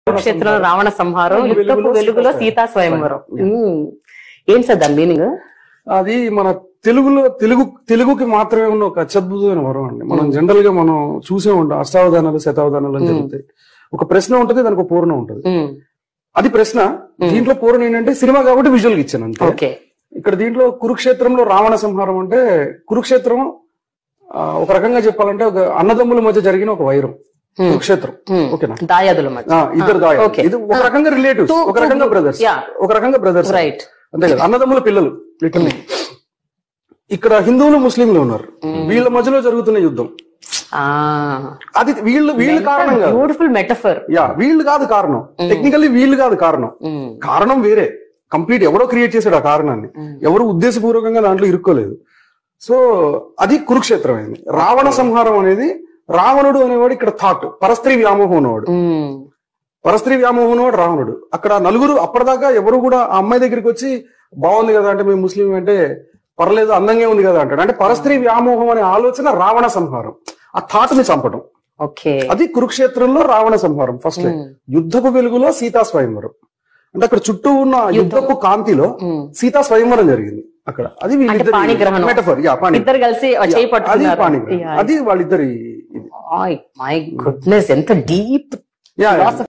కురుక్షేత్రంలో రావణ సంహారం వెలుగులో యుద్ధపు వెలుగులో సీతా సీతా స్వయంవరం ఉమ్. ఏం సార్ దాని మీనింగ్ అది మన తెలుగులో తెలుగు తెలుగుకి మాత్రమే ఉన్న ఒక అత్యద్భుతమైన వరం అండి మనం జనరల్ గా మనం చూసే ఉంటాం అష్టావధానాలు శతావధానాలు అని జరుగుతాయి ఒక ప్రశ్న ఉంటది దానికి ఒక పూర్ణం ఉంటది అది ప్రశ్న దీంట్లో పూర్ణం ఏంటంటే సినిమా కాబట్టి విజువల్ గా ఇచ్చాను అంతే ఓకే ఇక్కడ దీంట్లో కురుక్షేత్రంలో రావణ సంహారం అంటే కురుక్షేత్రం ఆ, ఒక రకంగా చెప్పాలంటే ఒక అన్నదమ్ముల మధ్య జరిగిన ఒక వైరం కురుక్షేత్రం ఓకేనా దాయాదుల మధ్య ఆ, ఇద్దరు దాయ okay. ఇది ఒక రకంగా రిలేటివ్స్ Two- ఒక రకంగా two- బ్రదర్స్ yeah. ఒక రకంగా బ్రదర్స్ రైట్ అంతే కదా అన్నదమ్ముల పిల్లలు లిటరల్లీ ఇక్కడ హిందువులు ముస్లింలు ఉన్నారు వీళ్ళ మధ్యలో జరుగుతున్న యుద్ధం అది వీళ్ళు వీళ్ళు కారణం కాదు బ్యూటిఫుల్ మెటఫర్ యా వీళ్ళు కాదు కారణం టెక్నికల్లీ వీళ్ళు కాదు కారణం కారణం వేరే కంప్లీట్ ఎవరో క్రియేట్ చేశాడు ఆ కారణాన్ని ఎవరు ఉద్దేశపూర్వకంగా దాంట్లో ఇరుక్కోలేదు సో అది కురుక్షేత్రం అయింది రావణ సంహారం అనేది రావణుడు అనేవాడు ఇక్కడ థాట్ పరస్త్రీ వ్యామోహం ఉన్నవాడు పరస్త్రీ వ్యామోహం ఉన్నవాడు రావణుడు అక్కడ నలుగురు అప్పటిదాకా ఎవరు కూడా ఆ అమ్మాయి దగ్గరికి వచ్చి బాగుంది కదా అంటే మేము ముస్లిం అంటే పర్లేదు అందంగా ఉంది కదా అంటాడు అంటే పరస్త్రీ వ్యామోహం అనే ఆలోచన రావణ సంహారం ఆ థాట్ ని చంపడం ఓకే అది కురుక్షేత్రంలో రావణ సంహారం ఫస్ట్ యుద్ధపు వెలుగులో సీతా స్వయంవరం అంటే అక్కడ చుట్టూ ఉన్న యుద్ధపు కాంతిలో సీతా స్వయంవరం జరిగింది అక్కడ అది వీళ్ళిద్దరి పాణిగ్రహణం. మెటఫర్ యా పాణి ఇద్దరు కలిసి చేయి అది పట్టుకున్నారు పాణిగ్రహణం. అది వాళ్ళిద్దరి ఇది. మై గుడ్నెస్ ఎంత డీప్ యా, యా.